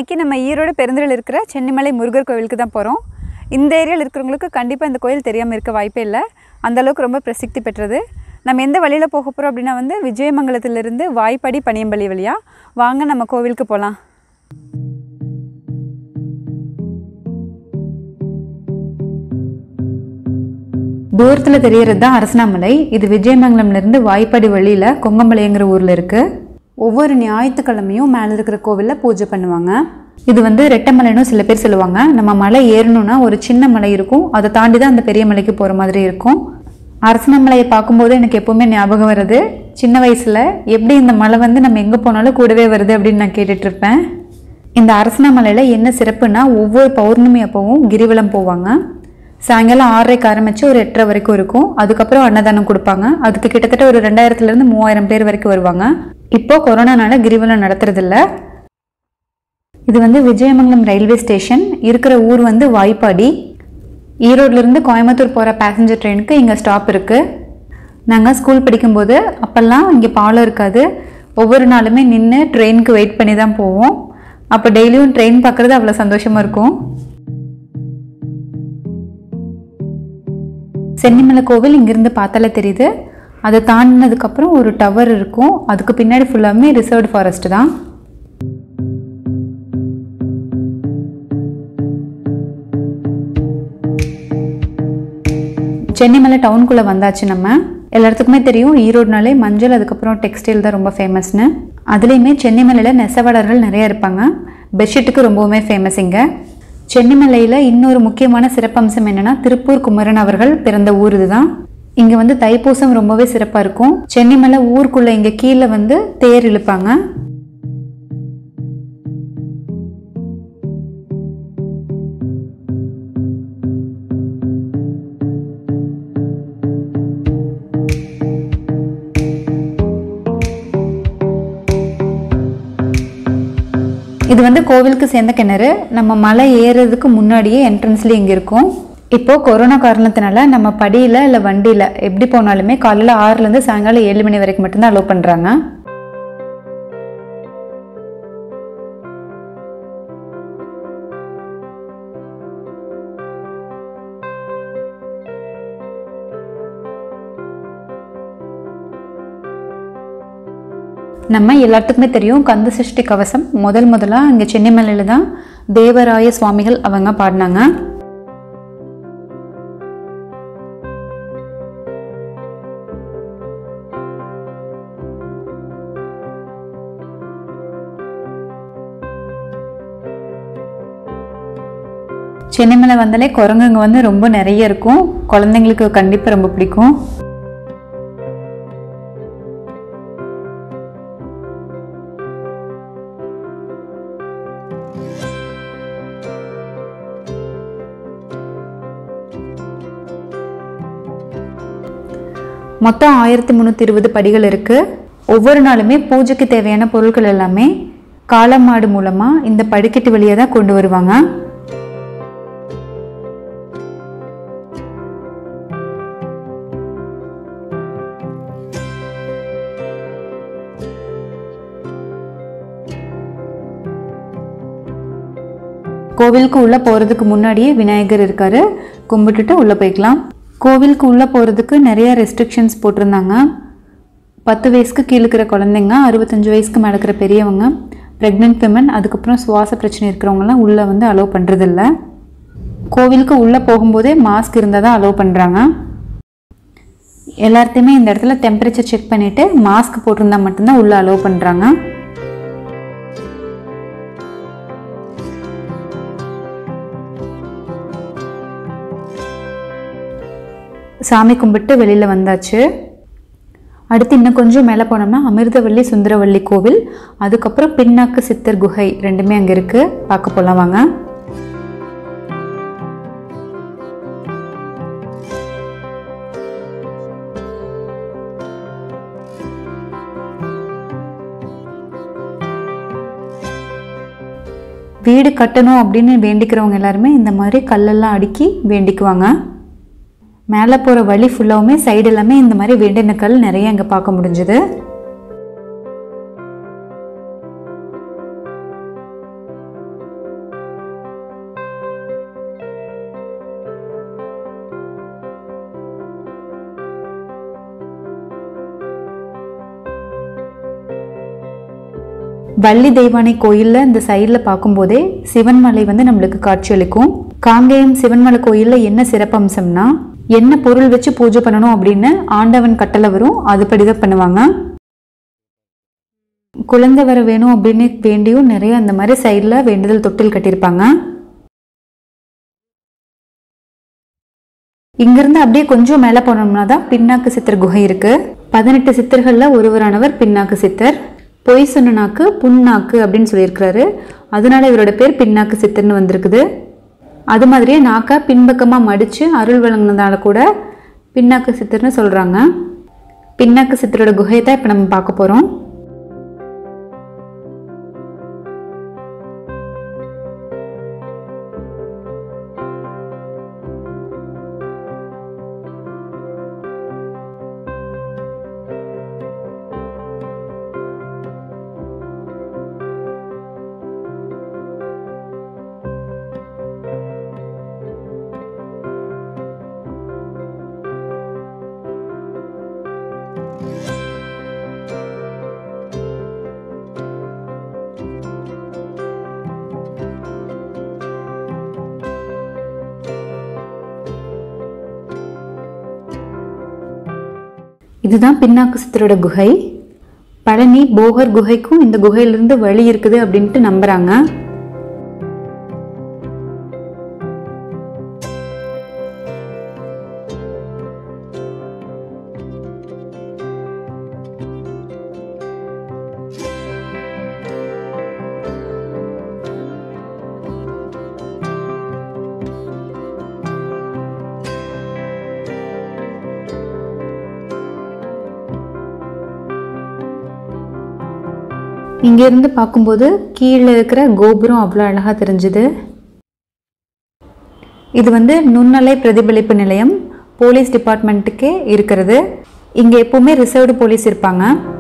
இன்றைக்கி நம்ம ஈரோடு பெருந்துறையில் இருக்கிற சென்னிமலை முருகர் கோவிலுக்கு தான் போகிறோம் இந்த ஏரியாவில் இருக்கிறவங்களுக்கு கண்டிப்பாக இந்த கோயில் தெரியாமல் இருக்க வாய்ப்பே இல்லை அந்த அளவுக்கு ரொம்ப பிரசித்தி பெற்றது நம்ம எந்த வழியில் போக போகிறோம் அப்படின்னா வந்து விஜயமங்கலத்திலிருந்து வாய்ப்பாடி பனியம்பள்ளி வழியாக வாங்க நம்ம கோவிலுக்கு போகலாம் தூரத்தில் தெரியறது தான் அரசனாமலை இது விஜயமங்கலம்லேருந்து வாய்ப்பாடி வழியில் கொங்கமலைங்கிற ஊரில் இருக்குது ஒவ்வொரு ஞாயிற்றுக்கிழமையும் மேலே இருக்கிற கோவிலில் பூஜை பண்ணுவாங்க இது வந்து ரெட்டமலைன்னு சில பேர் சொல்லுவாங்க நம்ம மலை ஏறணும்னா ஒரு சின்ன மலை இருக்கும் அதை தாண்டி தான் அந்த பெரிய மலைக்கு போகிற மாதிரி இருக்கும் அரசனமலையை பார்க்கும்போது எனக்கு எப்போவுமே ஞாபகம் வருது சின்ன வயசில் எப்படி இந்த மலை வந்து நம்ம எங்கே போனாலும் கூடவே வருது அப்படின்னு நான் கேட்டுட்டு இருப்பேன் இந்த அரசனாமலையில் என்ன சிறப்புனா ஒவ்வொரு பௌர்ணமி அப்போவும் கிரிவலம் போவாங்க சாயங்காலம் ஆறரைக்கு ஆரம்பித்து ஒரு எட்டரை வரைக்கும் இருக்கும் அதுக்கப்புறம் அன்னதானம் கொடுப்பாங்க அதுக்கு கிட்டத்தட்ட ஒரு ரெண்டாயிரத்துலேருந்து மூவாயிரம் பேர் வரைக்கும் வருவாங்க இப்போ கொரோனானால கிரிவலம் நடத்துறதில்ல இது வந்து விஜயமங்கலம் ரயில்வே ஸ்டேஷன் இருக்கிற ஊர் வந்து வாய்ப்பாடி ஈரோட்லேருந்து கோயம்புத்தூர் போகிற பேசஞ்சர் ட்ரெயினுக்கு இங்கே ஸ்டாப் இருக்குது நாங்கள் ஸ்கூல் படிக்கும்போது அப்போல்லாம் இங்கே பாலம் இருக்காது ஒவ்வொரு நாளுமே நின்று ட்ரெயினுக்கு வெயிட் பண்ணி தான் போவோம் அப்போ டெய்லியும் ட்ரெயின் பார்க்குறது அவ்வளோ சந்தோஷமாக இருக்கும் சென்னிமலை கோவில் இங்கேருந்து பார்த்தாலே தெரியுது அதை தாண்டினதுக்கப்புறம் ஒரு டவர் இருக்கும் அதுக்கு பின்னாடி ஃபுல்லாமே ரிசர்வ்டு ஃபாரஸ்ட் தான் சென்னிமலை டவுனுக்குள்ளே வந்தாச்சு நம்ம எல்லாத்துக்குமே தெரியும் ஈரோடுனாலே மஞ்சள் அதுக்கப்புறம் டெக்ஸ்டைல் தான் ரொம்ப ஃபேமஸ்னு அதுலேயுமே சென்னிமலையில் நெசவாளர்கள் நிறைய இருப்பாங்க பெட்ஷீட்டுக்கு ரொம்பவுமே ஃபேமஸ் இங்கே சென்னிமலையில் இன்னொரு முக்கியமான சிறப்பம்சம் என்னென்னா திருப்பூர் குமரன் அவர்கள் பிறந்த ஊர் இதுதான் இங்கே வந்து தைப்பூசம் ரொம்பவே சிறப்பாக இருக்கும் சென்னிமலை ஊருக்குள்ளே இங்கே கீழே வந்து தேர் இழுப்பாங்க இது வந்து கோவிலுக்கு சேர்ந்த கிணறு நம்ம மலை ஏறுறதுக்கு முன்னாடியே என்ட்ரன்ஸ்லேயே இங்கே இருக்கும் இப்போ கொரோனா காரணத்தினால நம்ம படியில் இல்லை வண்டியில் எப்படி போனாலுமே காலையில் ஆறுலேருந்து சாயங்காலம் ஏழு மணி வரைக்கும் மட்டும்தான் அலோவ் பண்ணுறாங்க நம்ம எல்லாத்துக்குமே தெரியும் கந்த சஷ்டி கவசம் முதல் முதலாக இங்கே சென்னிமலையில் தான் தேவராய சுவாமிகள் அவங்க பாடினாங்க சென்னிமலை வந்தாலே குரங்குங்க வந்து ரொம்ப நிறைய இருக்கும் குழந்தைங்களுக்கு கண்டிப்பாக ரொம்ப பிடிக்கும் மொத்தம் ஆயிரத்தி முந்நூற்றி இருபது படிகள் இருக்குது ஒவ்வொரு நாளுமே பூஜைக்கு தேவையான பொருட்கள் எல்லாமே காளமாடு மூலமாக இந்த படிக்கட்டு வழியாக தான் கொண்டு வருவாங்க கோவிலுக்கு உள்ளே போகிறதுக்கு முன்னாடியே விநாயகர் இருக்கார் கும்பிட்டுட்டு உள்ளே போய்க்கலாம் கோவிலுக்கு உள்ளே போகிறதுக்கு நிறைய ரெஸ்ட்ரிக்ஷன்ஸ் போட்டிருந்தாங்க பத்து வயசுக்கு கீழே இருக்கிற குழந்தைங்க அறுபத்தஞ்சு வயசுக்கு மேலே இருக்கிற பெரியவங்க ப்ரெக்னென்ட் விமன் அதுக்கப்புறம் சுவாச பிரச்சனை இருக்கிறவங்கலாம் உள்ளே வந்து அலோவ் பண்ணுறதில்ல கோவிலுக்கு உள்ளே போகும்போதே மாஸ்க் இருந்தால் தான் அலோவ் பண்ணுறாங்க எல்லாத்தையுமே இந்த இடத்துல டெம்பரேச்சர் செக் பண்ணிவிட்டு மாஸ்க் போட்டிருந்தா மட்டும்தான் உள்ளே அலோவ் பண்ணுறாங்க சாமி கும்பிட்டு வெளியில் வந்தாச்சு அடுத்து இன்னும் கொஞ்சம் மேலே போனோம்னா அமிர்தவல்லி சுந்தரவல்லி கோவில் அதுக்கப்புறம் பின்னாக்கு சித்தர் குகை ரெண்டுமே அங்கே இருக்குது பார்க்க போகலாம் வாங்க வீடு கட்டணும் அப்படின்னு வேண்டிக்கிறவங்க எல்லாருமே இந்த மாதிரி கல்லெல்லாம் அடுக்கி வேண்டிக்குவாங்க மேலே போகிற வழி ஃபுல்லாகவுமே சைடு எல்லாமே இந்த மாதிரி வேண்டின கல் நிறைய இங்கே பார்க்க முடிஞ்சுது வள்ளி தெய்வானை கோயிலில் இந்த சைடில் பார்க்கும்போதே சிவன்மலை வந்து நம்மளுக்கு காட்சியளிக்கும் காங்கேயம் சிவன்மலை கோயிலில் என்ன சிறப்பம்சம்னா என்ன பொருள் வச்சு பூஜை பண்ணணும் அப்படின்னு ஆண்டவன் கட்டளை வரும் அதுபடி தான் பண்ணுவாங்க குழந்தை வர வேணும் அப்படின்னு வேண்டியும் நிறைய அந்த மாதிரி சைடில் வேண்டுதல் தொட்டில் கட்டியிருப்பாங்க இங்கிருந்து அப்படியே கொஞ்சம் மேலே போனோம்னா தான் பின்னாக்கு சித்தர் குகை இருக்கு பதினெட்டு சித்தர்களில் ஒருவரானவர் பின்னாக்கு சித்தர் பொய் சொன்னனாக்கு புண்ணாக்கு அப்படின்னு சொல்லியிருக்கிறாரு அதனால இவரோட பேர் பின்னாக்கு சித்தர்னு வந்திருக்குது அது மாதிரியே நாக்கை பின்பக்கமாக மடித்து அருள் வழங்கினதால கூட பின்னாக்கு சித்தர்னு சொல்கிறாங்க பின்னாக்கு சித்தரோட குகையை தான் இப்போ நம்ம பார்க்க போகிறோம் இதுதான் பின்னாக்கு சித்தரோட குகை பழனி போகர் குகைக்கும் இந்த குகையிலிருந்து வழி இருக்குது அப்படின்ட்டு நம்புறாங்க இங்கேருந்து பார்க்கும்போது கீழே இருக்கிற கோபுரம் அவ்வளோ அழகாக தெரிஞ்சுது இது வந்து நுண்ணலை பிரதிபலிப்பு நிலையம் போலீஸ் டிபார்ட்மெண்ட்டுக்கே இருக்கிறது இங்கே எப்பவுமே ரிசர்வ்டு போலீஸ் இருப்பாங்க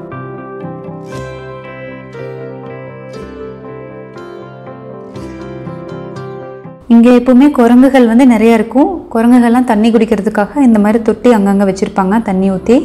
இங்கே எப்பவுமே குரங்குகள் வந்து நிறைய இருக்கும் குரங்குகள்லாம் தண்ணி குடிக்கிறதுக்காக இந்த மாதிரி தொட்டி அங்கங்கே வச்சுருப்பாங்க தண்ணி ஊற்றி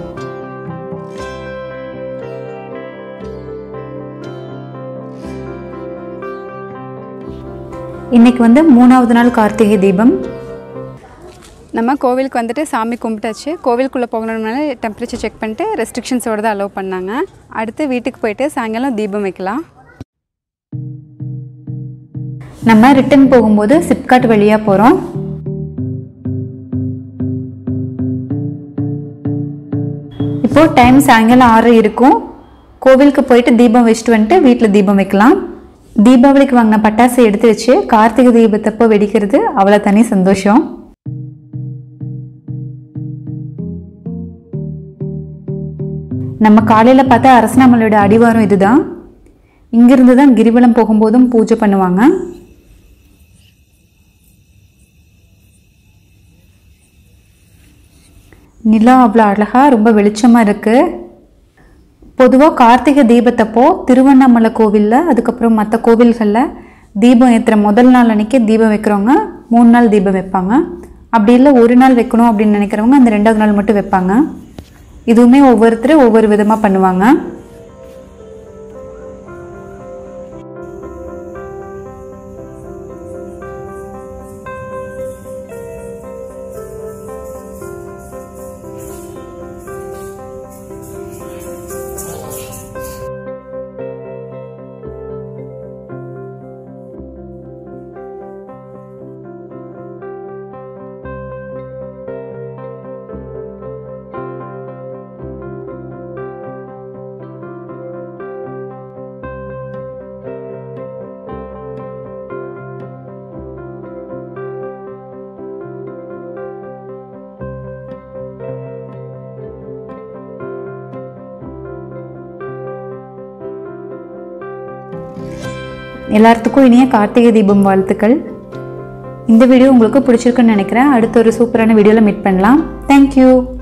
இன்னைக்கு வந்து மூணாவது நாள் கார்த்திகை தீபம் நம்ம கோவிலுக்கு வந்துட்டு சாமி கும்பிட்டாச்சு கோவிலுக்குள்ளே போகணும்னால டெம்பரேச்சர் செக் பண்ணிட்டு ரெஸ்ட்ரிக்ஷன்ஸோடு தான் அலோவ் பண்ணாங்க அடுத்து வீட்டுக்கு போயிட்டு சாயங்காலம் தீபம் வைக்கலாம் நம்ம ரிட்டர்ன் போகும்போது சிப்காட் வழியாக போகிறோம் இப்போ டைம் சாயங்காலம் ஆறு இருக்கும் கோவிலுக்கு போயிட்டு தீபம் வச்சுட்டு வந்துட்டு வீட்டில் தீபம் வைக்கலாம் தீபாவளிக்கு வாங்கின பட்டாசு எடுத்து வச்சு கார்த்திகை தீபத்தப்போ வெடிக்கிறது அவ்வளோ தனி சந்தோஷம் நம்ம காலையில் பார்த்தா அரசனாமலையோட அடிவாரம் இதுதான் இங்கிருந்து தான் கிரிவலம் போகும்போதும் பூஜை பண்ணுவாங்க நிலா அவ்வளோ அழகாக ரொம்ப வெளிச்சமாக இருக்குது பொதுவாக கார்த்திகை தீபத்தப்போ திருவண்ணாமலை கோவிலில் அதுக்கப்புறம் மற்ற கோவில்களில் தீபம் ஏற்றுற முதல் நாள் அன்னைக்கு தீபம் வைக்கிறவங்க மூணு நாள் தீபம் வைப்பாங்க அப்படி இல்லை ஒரு நாள் வைக்கணும் அப்படின்னு நினைக்கிறவங்க அந்த ரெண்டாவது நாள் மட்டும் வைப்பாங்க இதுவுமே ஒவ்வொருத்தரும் ஒவ்வொரு விதமாக பண்ணுவாங்க எல்லாத்துக்கும் இனிய கார்த்திகை தீபம் வாழ்த்துக்கள் இந்த வீடியோ உங்களுக்கு பிடிச்சிருக்குன்னு நினைக்கிறேன் அடுத்த ஒரு சூப்பரான வீடியோவில் மீட் பண்ணலாம் தேங்க்யூ